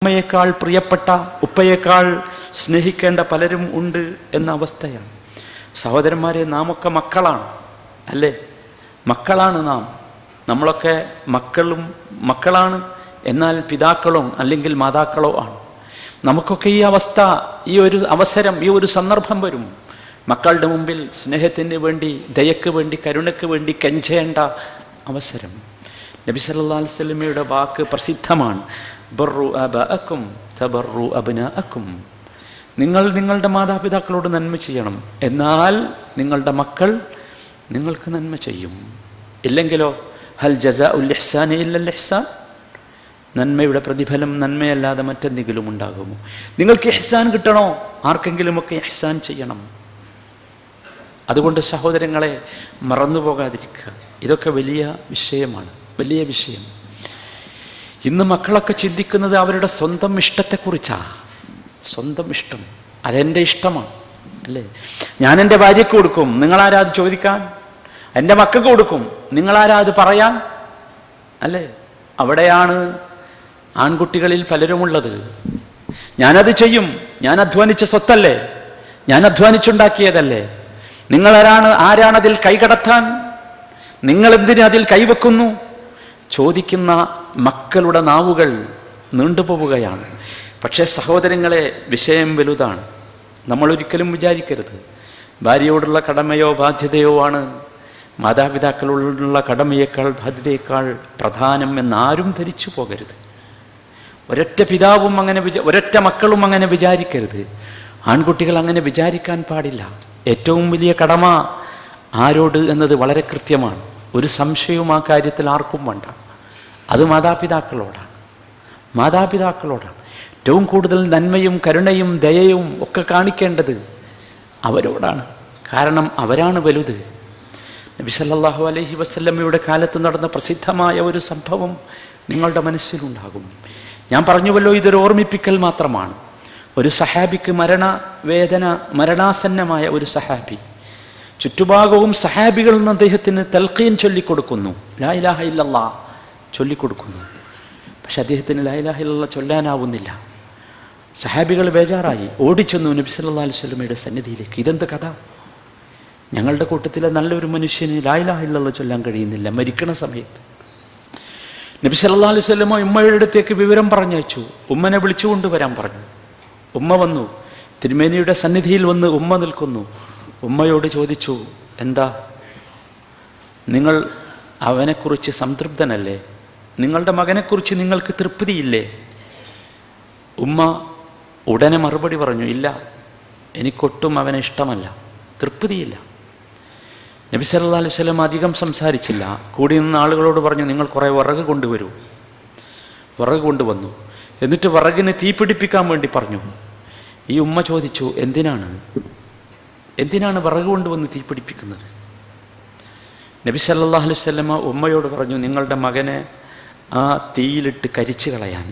ഉമ്മയേക്കാൾ പ്രിയപ്പെട്ട ഉപ്പയേക്കാൾ സ്നേഹിക്കേണ്ട പലരും ഉണ്ട് എന്ന അവസ്ഥയാണ് സഹോദരന്മാരെ നാമൊക്കെ മക്കളാണ് അല്ലേ മക്കളാണ് നാം നമ്മളൊക്കെ മക്കളും മക്കളാണ് എന്നാൽ പിതാക്കളോ അല്ലെങ്കിൽ മാതാക്കളോ ആണ് നമുക്കൊക്കെ ഈ അവസ്ഥ ഈ ഒരു അവസരം ഈ ഒരു സന്ദർഭം വരും മക്കളുടെ മുമ്പിൽ സ്നേഹത്തിന് വേണ്ടി ദയക്ക് വേണ്ടി കരുണയ്ക്ക് വേണ്ടി കെഞ്ചേണ്ട അവസരം നബി സല്ലല്ലാഹു അലൈഹി വസല്ലമയുടെ വാക്ക് പ്രസിദ്ധമാണ് ബർറു അബഅക്കും തബർറു അബ്നാഅക്കും നിങ്ങൾ നിങ്ങളുടെ മാതാപിതാക്കളോട് നന്മ ചെയ്യണം എന്നാൽ നിങ്ങളുടെ മക്കൾ നിങ്ങൾക്ക് നന്മ ചെയ്യും ഇല്ലെങ്കിലോ ഹൽ ജസാ ഉൽ ഇഹ്സാനി ഇല്ലൽ ഇഹ്സാൻ നന്മയുടെ പ്രതിഫലം നന്മയല്ലാതെ മറ്റെന്തെങ്കിലും ഉണ്ടാകുമോ നിങ്ങൾക്ക് ഇഹ്സാൻ കിട്ടണോ ആർക്കെങ്കിലുമൊക്കെ ഇഹ്സാൻ ചെയ്യണം അതുകൊണ്ട് സഹോദരങ്ങളെ മറന്നു പോകാതിരിക്കുക ഇതൊക്കെ വലിയ വിഷയമാണ് വലിയ വിഷയം ഇന്ന് മക്കളൊക്കെ ചിന്തിക്കുന്നത് അവരുടെ സ്വന്തം ഇഷ്ടത്തെക്കുറിച്ചാണ് സ്വന്തം ഇഷ്ടം അതെൻ്റെ ഇഷ്ടമാണ് അല്ലേ ഞാൻ എൻ്റെ ഭാര്യയ്ക്ക് കൊടുക്കും നിങ്ങളാരാ അത് ചോദിക്കാൻ എൻ്റെ മക്കൾക്ക് കൊടുക്കും നിങ്ങളാരാ അത് പറയാൻ അല്ലേ അവിടെയാണ് ആൺകുട്ടികളിൽ പലരുമുള്ളത് ഞാനത് ചെയ്യും ഞാൻ അധ്വാനിച്ച സ്വത്തല്ലേ ഞാൻ അധ്വാനിച്ചുണ്ടാക്കിയതല്ലേ നിങ്ങളാരാണ് ആരാണതിൽ കൈകടത്താൻ നിങ്ങൾ എന്തിന് അതിൽ കൈവെക്കുന്നു ചോദിക്കുന്ന മക്കളുടെ നാവുകൾ നീണ്ടുപോവുകയാണ് പക്ഷേ സഹോദരങ്ങളെ വിഷയം വലുതാണ് നമ്മൾ ഒരിക്കലും വിചാരിക്കരുത് ഭാര്യയോടുള്ള കടമയോ ബാധ്യതയോ ആണ് മാതാപിതാക്കളോടുള്ള കടമയേക്കാൾ ബാധ്യതയേക്കാൾ പ്രധാനം എന്നാരും ധരിച്ചു പോകരുത് ഒരൊറ്റ പിതാവും അങ്ങനെ വിചാ ഒരൊറ്റ മക്കളും അങ്ങനെ വിചാരിക്കരുത് ആൺകുട്ടികൾ അങ്ങനെ വിചാരിക്കാൻ പാടില്ല ഏറ്റവും വലിയ കടമ ആരോട് എന്നത് വളരെ കൃത്യമാണ് ഒരു സംശയവും ആ കാര്യത്തിൽ ആർക്കും വേണ്ട അത് മാതാപിതാക്കളോടാണ് മാതാപിതാക്കളോടാണ് ഏറ്റവും കൂടുതൽ നന്മയും കരുണയും ദയയും ഒക്കെ കാണിക്കേണ്ടത് അവരോടാണ് കാരണം അവരാണ് വലുത് നബി സല്ലല്ലാഹു അലൈഹി വസല്ലമ്മയുടെ കാലത്ത് നടന്ന പ്രസിദ്ധമായ ഒരു സംഭവം നിങ്ങളുടെ മനസ്സിലുണ്ടാകും ഞാൻ പറഞ്ഞുവല്ലോ ഇതൊരു ഓർമ്മിപ്പിക്കൽ മാത്രമാണ് ഒരു സഹാബിക്ക് മരണവേദന മരണാസന്നമായ ഒരു സഹാബി ചുറ്റുഭാഗവും സഹാബികളിൽ നിന്ന് അദ്ദേഹത്തിന് തൽക്കീൻ ചൊല്ലിക്കൊടുക്കുന്നു ലാ ഇലാഹ ഇല്ലല്ലാ ചൊല്ലിക്കൊടുക്കുന്നു പക്ഷെ അദ്ദേഹത്തിന് ലാ ഇലാഹ ഇല്ലല്ലാ ചൊല്ലാനാവുന്നില്ല സഹാബികൾ ബേജാറായി ഓടിച്ചെന്നു നബി സല്ലല്ലാഹു അലൈഹി വസല്ലമയുടെ സന്നിധിയിലേക്ക് ഇതെന്ത് കഥ ഞങ്ങളുടെ കൂട്ടത്തിലെ നല്ലൊരു മനുഷ്യന് ലാ ഇലാഹ ഇല്ലല്ലാ ചൊല്ലാൻ കഴിയുന്നില്ല മരിക്കണ സമയത്ത് നബി സല്ലല്ലാഹു അലൈഹി വസല്ലമ ഉമ്മയുടെ അടുത്തേക്ക് വിവരം പറഞ്ഞയച്ചു ഉമ്മനെ വിളിച്ചു കൊണ്ടുവരാൻ പറഞ്ഞു ഉമ്മ വന്നു തിരുമേനിയുടെ സന്നിധിയിൽ വന്ന് ഉമ്മ നിൽക്കുന്നു ഉമ്മയോട് ചോദിച്ചു എന്താ നിങ്ങൾ അവനെക്കുറിച്ച് സംതൃപ്തനല്ലേ നിങ്ങളുടെ മകനെക്കുറിച്ച് നിങ്ങൾക്ക് തൃപ്തിയില്ലേ ഉമ്മ ഉടനെ മറുപടി പറഞ്ഞു ഇല്ല എനിക്കൊട്ടും അവനെ ഇഷ്ടമല്ല തൃപ്തിയില്ല നബി സല്ലല്ലാഹു അലൈഹി വസല്ലം അധികം സംസാരിച്ചില്ല കൂടി നിന്ന ആളുകളോട് പറഞ്ഞു നിങ്ങൾ കുറേ വിറക് കൊണ്ടുവരൂ വിറക് കൊണ്ടുവന്നു എന്നിട്ട് വിറകിന് തീ പിടിപ്പിക്കാൻ വേണ്ടി പറഞ്ഞു ഈ ഉമ്മ ചോദിച്ചു എന്തിനാണ് എന്തിനാണ് വിറക് കൊണ്ടുവന്ന് തീ പിടിപ്പിക്കുന്നത് നബി സല്ലല്ലാഹു അലൈഹി വസല്ലമ ഉമ്മയോട് പറഞ്ഞു നിങ്ങളുടെ മകനെ ആ തീയിലിട്ട് കരിച്ചു കളയാൻ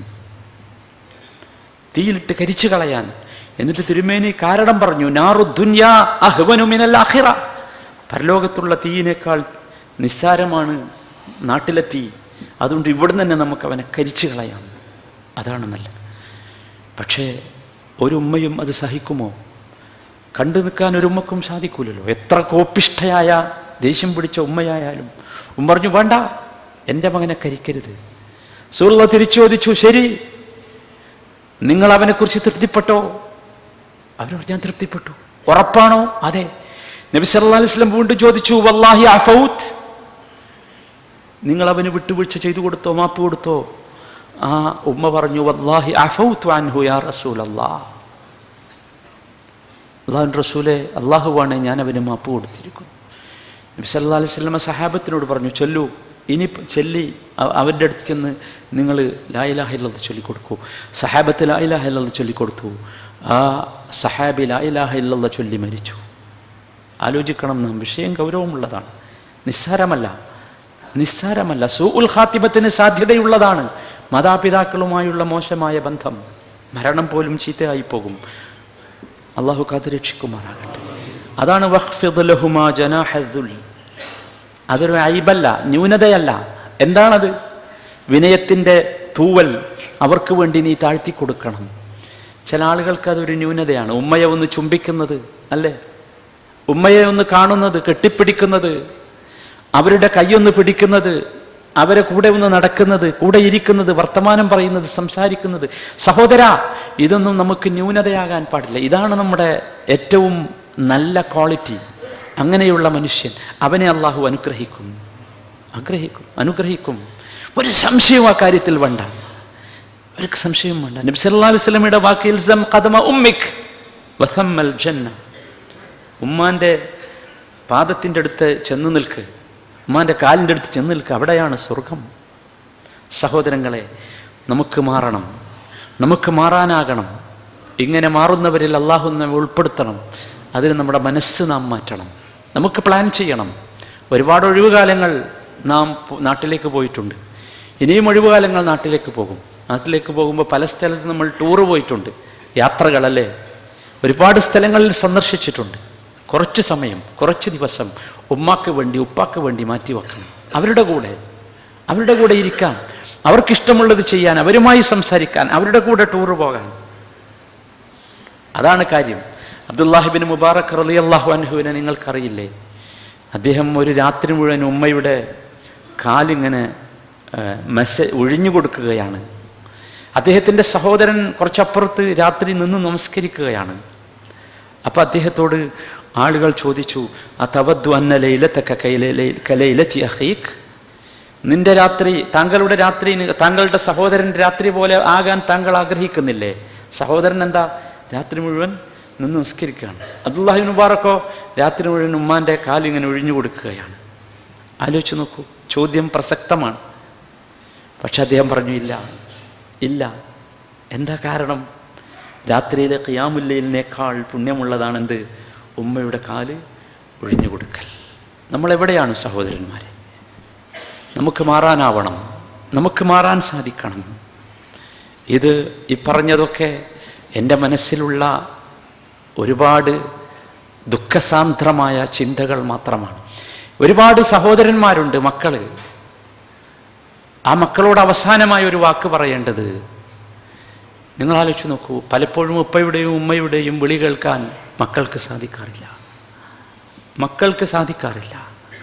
തീയിലിട്ട് കരിച്ചു കളയാൻ എന്നിട്ട് തിരുമേനി കാരണം പറഞ്ഞു നാറു ദുന്യാ അഹ്വനു മിനൽ ആഖിറ പരലോകത്തുള്ള തീയിനേക്കാൾ നിസ്സാരമാണ് നാട്ടിലെ തീ അതുകൊണ്ട് ഇവിടെ തന്നെ നമുക്ക് അവനെ കരിച്ചു കളയാം അതാണ് നല്ലത് പക്ഷേ ഒരു ഉമ്മയും അത് സഹിക്കുമോ കണ്ടു നിൽക്കാൻ ഒരു ഉമ്മക്കും സാധിക്കൂലല്ലോ എത്ര കോപ്പിഷ്ഠയായ ദേഷ്യം പിടിച്ച ഉമ്മയായാലും ഉമ്മ പറഞ്ഞു വേണ്ട എൻ്റെ മകനെ കരിക്കരുത് സൂറുള്ള തിരിച്ചു ചോദിച്ചു ശരി നിങ്ങൾ അവനെക്കുറിച്ച് തൃപ്തിപ്പെട്ടോ അവരോട് ഞാൻ തൃപ്തിപ്പെട്ടു ഉറപ്പാണോ അതെ നബി സല്ലല്ലാഹു അലൈഹി വസല്ലം വീണ്ടും ചോദിച്ചു വല്ലാഹി അഫൗത്ത് നിങ്ങൾ അവന് വിട്ടുവീഴ്ച ചെയ്തു കൊടുത്തോ മാപ്പ് കൊടുത്തോ ആ ഉമ്മ പറഞ്ഞു വല്ലാഹി അഫൗത്ത് അൻഹു യാ റസൂലല്ലാഹ് അള്ളാഹു റസൂലെ അള്ളാഹുവാണ് ഞാൻ അവന് മാപ്പ് കൊടുത്തിരിക്കുന്നു നബി സല്ലല്ലാഹു അലൈഹി വസല്ലമ സഹാബത്തിനോട് പറഞ്ഞു ചൊല്ലു ഇനി ചൊല്ലി അ- അവരുടെ അടുത്ത് ചെന്ന് നിങ്ങൾ ലായിലാഹില്ലത് ചൊല്ലിക്കൊടുക്കൂ സഹാബത്ത് ലായിലാഹില്ലത് ചൊല്ലിക്കൊടുത്തു ആ സഹാബി ലായിലാഹില്ല ചൊല്ലി മരിച്ചു ആലോചിക്കണം നാം വിഷയം ഗൗരവമുള്ളതാണ് നിസ്സാരമല്ല നിസ്സാരമല്ല സൂ ഉൽ ഖാത്തിബത്തിന് സാധ്യതയുള്ളതാണ് മാതാപിതാക്കളുമായുള്ള മോശമായ ബന്ധം മരണം പോലും ചീത്തയായി പോകും അള്ളാഹു കാത്ത് രക്ഷിക്കുമാറാകട്ടെ അതാണ് വഖ്ഫിദ് ലഹുമാ ജനാഹദ്ദുൽ അതൊരു ഐബല്ല ന്യൂനതയല്ല എന്താണത് വിനയത്തിൻ്റെ തൂവൽ അവർക്ക് വേണ്ടി നീ താഴ്ത്തി കൊടുക്കണം ചില ആളുകൾക്ക് അതൊരു ന്യൂനതയാണ് ഉമ്മയെ ഒന്ന് ചുംബിക്കുന്നത് അല്ലേ ഉമ്മയെ ഒന്ന് കാണുന്നത് കെട്ടിപ്പിടിക്കുന്നത് അവരുടെ കൈയൊന്ന് പിടിക്കുന്നത് അവരെ കൂടെ ഒന്ന് നടക്കുന്നത് കൂടെ ഇരിക്കുന്നത് വർത്തമാനം പറയുന്നത് സംസാരിക്കുന്നത് സഹോദര ഇതൊന്നും നമുക്ക് ന്യൂനതയാകാൻ പാടില്ല ഇതാണ് നമ്മുടെ ഏറ്റവും നല്ല ക്വാളിറ്റി അങ്ങനെയുള്ള മനുഷ്യൻ അവനെ അള്ളാഹു അനുഗ്രഹിക്കും ആഗ്രഹിക്കും അനുഗ്രഹിക്കും ഒരു സംശയവും ആ കാര്യത്തിൽ വേണ്ട ഒരു സംശയം വേണ്ട നബി സല്ലല്ലാഹു അലൈഹി വസല്ലമയുടെ വാക്കിൽ സം ഖദമ ഉമ്മിക് വസമ്മൽ ജന്ന ഉമ്മാന്റെ പാദത്തിൻ്റെ അടുത്ത് ചെന്ന് നിൽക്ക് ഉമ്മാന്റെ കാലിൻ്റെ അടുത്ത് ചെന്ന് നിൽക്ക് അവിടെയാണ് സ്വർഗം സഹോദരങ്ങളെ നമുക്ക് മാറണം നമുക്ക് മാറാനാകണം ഇങ്ങനെ മാറുന്നവരിൽ അള്ളാഹു നമ്മെ ഉൾപ്പെടുത്തണം അതിന് നമ്മുടെ മനസ്സ് നാം മാറ്റണം നമുക്ക് പ്ലാൻ ചെയ്യണം ഒരുപാട് ഒഴിവുകാലങ്ങൾ നാം പോ- നാട്ടിലേക്ക് പോയിട്ടുണ്ട് ഇനിയും ഒഴിവുകാലങ്ങൾ നാട്ടിലേക്ക് പോകും നാട്ടിലേക്ക് പോകുമ്പോൾ പല സ്ഥലത്ത് നമ്മൾ ടൂറ് പോയിട്ടുണ്ട് യാത്രകളല്ലേ ഒരുപാട് സ്ഥലങ്ങളിൽ സന്ദർശിച്ചിട്ടുണ്ട് കുറച്ച് സമയം കുറച്ച് ദിവസം ഉമ്മാക്ക് വേണ്ടി ഉപ്പാക്ക് വേണ്ടി മാറ്റി വെക്കണം അവരുടെ കൂടെ അവരുടെ കൂടെ ഇരിക്കാൻ അവർക്കിഷ്ടമുള്ളത് ചെയ്യാൻ അവരുമായി സംസാരിക്കാൻ അവരുടെ കൂടെ ടൂറ് പോകാൻ അതാണ് കാര്യം അബ്ദുല്ലാഹിബിൻ മുബാറക് റലി അള്ളാഹു അൻഹുവിനെ നിങ്ങൾക്കറിയില്ലേ അദ്ദേഹം ഒരു രാത്രി മുഴുവൻ ഉമ്മയുടെ കാലിങ്ങനെ മെസ്സ ഒഴിഞ്ഞു കൊടുക്കുകയാണ് അദ്ദേഹത്തിൻ്റെ സഹോദരൻ കുറച്ചപ്പുറത്ത് രാത്രി നിന്ന് നമസ്കരിക്കുകയാണ് അപ്പം അദ്ദേഹത്തോട് ആളുകൾ ചോദിച്ചു ആ തവദ്ദു അന്ന ലൈലത്തക്ക കലയിലെത്തി അഹീഖ് നിന്റെ രാത്രി താങ്കളുടെ രാത്രി നി- താങ്കളുടെ സഹോദരൻ്റെ രാത്രി പോലെ ആകാൻ താങ്കൾ ആഗ്രഹിക്കുന്നില്ലേ സഹോദരൻ എന്താ രാത്രി മുഴുവൻ നിന്ന് നിസ്കരിക്കുകയാണ് അബ്ദുല്ലാഹി മുബാറക്കോ രാത്രി മുഴുവൻ ഉമ്മാൻ്റെ കാലിങ്ങനെ ഒഴിഞ്ഞു കൊടുക്കുകയാണ് ആലോചിച്ച് നോക്കൂ ചോദ്യം പ്രസക്തമാണ് പക്ഷെ അദ്ദേഹം പറഞ്ഞു ഇല്ല ഇല്ല എന്താ കാരണം രാത്രിയിലെ ഖിയാമുല്ലയിലിനേക്കാൾ പുണ്യമുള്ളതാണെന്ത് ഉമ്മയുടെ കാല് ഒഴിഞ്ഞു കൊടുക്കൽ നമ്മളെവിടെയാണ് സഹോദരന്മാരെ നമുക്ക് മാറാനാവണം നമുക്ക് മാറാൻ സാധിക്കണം ഇത് ഈ പറഞ്ഞതൊക്കെ എൻ്റെ മനസ്സിലുള്ള ഒരുപാട് ദുഃഖസാന്ദ്രമായ ചിന്തകൾ മാത്രമാണ് ഒരുപാട് സഹോദരന്മാരുണ്ട് മക്കള് ആ മക്കളോട് അവസാനമായ ഒരു വാക്ക് പറയേണ്ടത് നിങ്ങൾ ആലോചിച്ച് നോക്കൂ പലപ്പോഴും ഉപ്പയുടെയും ഉമ്മയുടെയും വിളി കേൾക്കാൻ മക്കൾക്ക് സാധിക്കാറില്ല മക്കൾക്ക് സാധിക്കാറില്ല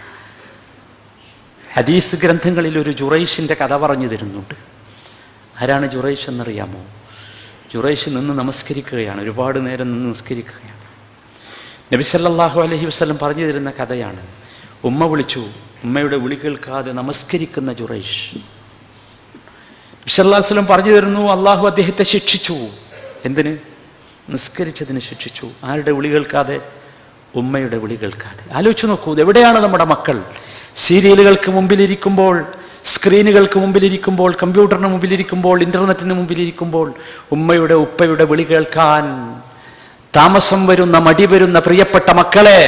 ഹദീസ് ഗ്രന്ഥങ്ങളിൽ ഒരു ജുറൈഷിൻ്റെ കഥ പറഞ്ഞു തരുന്നുണ്ട് ആരാണ് ജുറൈഷ് എന്നറിയാമോ ജുറൈഷ് നിന്ന് നമസ്കരിക്കുകയാണ് ഒരുപാട് നേരം നിന്ന് നമസ്കരിക്കുകയാണ് നബി സല്ലല്ലാഹു അലൈഹി വസല്ലം പറഞ്ഞു തരുന്ന കഥയാണ് ഉമ്മ വിളിച്ചു ഉമ്മയുടെ വിളി കേൾക്കാതെ നമസ്കരിക്കുന്ന ജുറൈഷ് വിസല്ലാസ്ലം പറഞ്ഞു തരുന്നു അള്ളാഹു അദ്ദേഹത്തെ ശിക്ഷിച്ചു എന്തിന് നിസ്കരിച്ചതിന് ശിക്ഷിച്ചു ആരുടെ വിളി കേൾക്കാതെ ഉമ്മയുടെ വിളി കേൾക്കാതെ ആലോചിച്ച് നോക്കൂ ഇത് എവിടെയാണ് നമ്മുടെ മക്കൾ സീരിയലുകൾക്ക് മുമ്പിലിരിക്കുമ്പോൾ സ്ക്രീനുകൾക്ക് മുമ്പിലിരിക്കുമ്പോൾ കമ്പ്യൂട്ടറിന് മുമ്പിലിരിക്കുമ്പോൾ ഇന്റർനെറ്റിന് മുമ്പിലിരിക്കുമ്പോൾ ഉമ്മയുടെ ഉപ്പയുടെ വിളി കേൾക്കാൻ താമസം വരുന്ന മടി വരുന്ന പ്രിയപ്പെട്ട മക്കളെ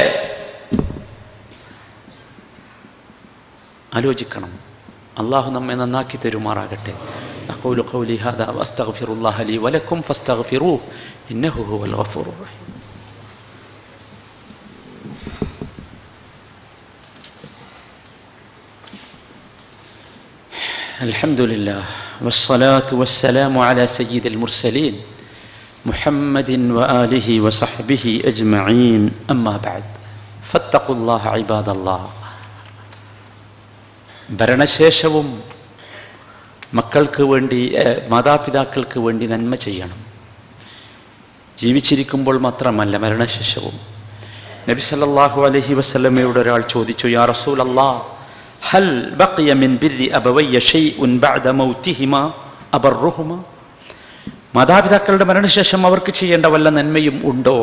ആലോചിക്കണം അള്ളാഹു നമ്മെ നന്നാക്കി തരുമാറാകട്ടെ أقول قولي هذا وأستغفر الله لي ولكم فاستغفروه إنه هو الغفور الرحيم الحمد لله والصلاة والسلام على سيد المرسلين محمد وآله وصحبه أجمعين أما بعد فاتقوا الله عباد الله ഭരണശേഷവും മക്കൾക്ക് വേണ്ടി ഏഹ്, മാതാപിതാക്കൾക്ക് വേണ്ടി നന്മ ചെയ്യണം ജീവിച്ചിരിക്കുമ്പോൾ മാത്രമല്ല മരണശേഷവും നബി സല്ലല്ലാഹു അലൈഹി വസല്ലമയോട് ഒരാൾ ചോദിച്ചു യാ റസൂൽ ഹൽ ബഖിയ മിൻ ബിർരി അബവയ്യ ഷൈഉൻ ബഅദ മൗതിഹിമ അബർറുഹുമ മാതാപിതാക്കളുടെ മരണശേഷം അവർക്ക് ചെയ്യേണ്ട വല്ല നന്മയും ഉണ്ടോ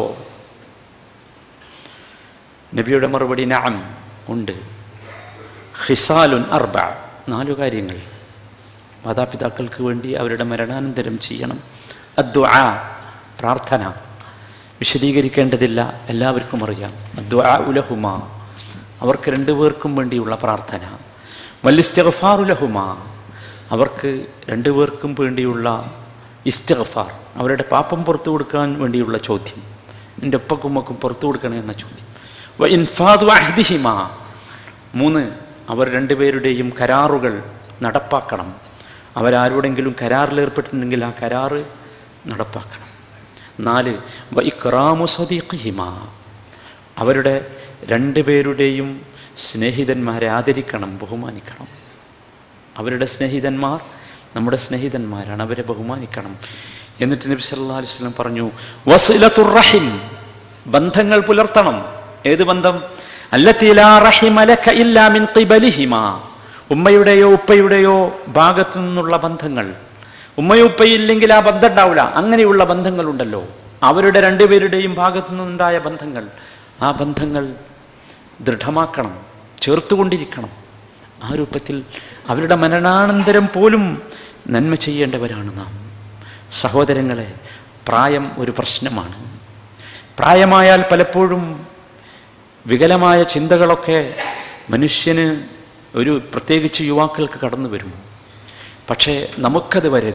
നബിയുടെ മറുപടി നഅം ഉണ്ട് ഖിസാലുൻ അർബ നാലു കാര്യങ്ങൾ മാതാപിതാക്കൾക്ക് വേണ്ടി അവരുടെ മരണാനന്തരം ചെയ്യണം അദ്ദുആ പ്രാർത്ഥന വിശദീകരിക്കേണ്ടതില്ല എല്ലാവർക്കും അറിയാം അദ്ദുആ ഉലഹുമ അവർക്ക് രണ്ടുപേർക്കും വേണ്ടിയുള്ള പ്രാർത്ഥന വല്ലിസ്തിഗ്ഫാറുലഹുമ അവർക്ക് രണ്ടുപേർക്കും വേണ്ടിയുള്ള ഇസ്തിഗ്ഫാർ അവരുടെ പാപം പുറത്തു കൊടുക്കാൻ വേണ്ടിയുള്ള ചോദ്യം എൻ്റെ ഉപ്പക്കുമ്മക്കും പുറത്തു കൊടുക്കണേ എന്ന ചോദ്യം വ ഇൻഫാദു അഹ്ദിഹിമ മൂന്ന് അവർ രണ്ടുപേരുടെയും കരാറുകൾ നടപ്പാക്കണം അവരാരോടെങ്കിലും കരാറിലേർപ്പെട്ടിട്ടുണ്ടെങ്കിൽ ആ കരാറ് നടപ്പാക്കണം നാല് വൈക്രാമു സദീഖിഹിമ അവരുടെ രണ്ടുപേരുടെയും സ്നേഹിതന്മാരെ ആദരിക്കണം ബഹുമാനിക്കണം അവരുടെ സ്നേഹിതന്മാർ നമ്മുടെ സ്നേഹിതന്മാരാണ് അവരെ ബഹുമാനിക്കണം എന്നിട്ട് നബി സല്ലല്ലാഹു അലൈഹി വസല്ലം പറഞ്ഞു വസിലത്തുർ റഹിം ബന്ധങ്ങൾ പുലർത്തണം ഏത് ബന്ധം അല്ലത്തി ലാ റഹിമ ലക ഇല്ലാ മിൻ ഖിബലിഹിമാ ഉമ്മയുടെയോ ഉപ്പയുടെയോ ഭാഗത്തു നിന്നുള്ള ബന്ധങ്ങൾ ഉമ്മയും ഉപ്പയും ഇല്ലെങ്കിൽ ആ ബന്ധം ഉണ്ടാവില്ല അങ്ങനെയുള്ള ബന്ധങ്ങളുണ്ടല്ലോ അവരുടെ രണ്ടുപേരുടെയും ഭാഗത്തു നിന്നുണ്ടായ ബന്ധങ്ങൾ ആ ബന്ധങ്ങൾ ദൃഢമാക്കണം ചേർത്തുകൊണ്ടിരിക്കണം ആ രൂപത്തിൽ അവരുടെ മരണാനന്തരം പോലും നന്മ ചെയ്യേണ്ടവരാണ് നാം സഹോദരങ്ങളെ പ്രായം ഒരു പ്രശ്നമാണ് പ്രായമായാൽ പലപ്പോഴും വികലമായ ചിന്തകളൊക്കെ മനുഷ്യന് ഒരു പ്രത്യേകിച്ച് യുവാക്കൾക്ക് കടന്നു വരും പക്ഷേ നമുക്കത് വരെ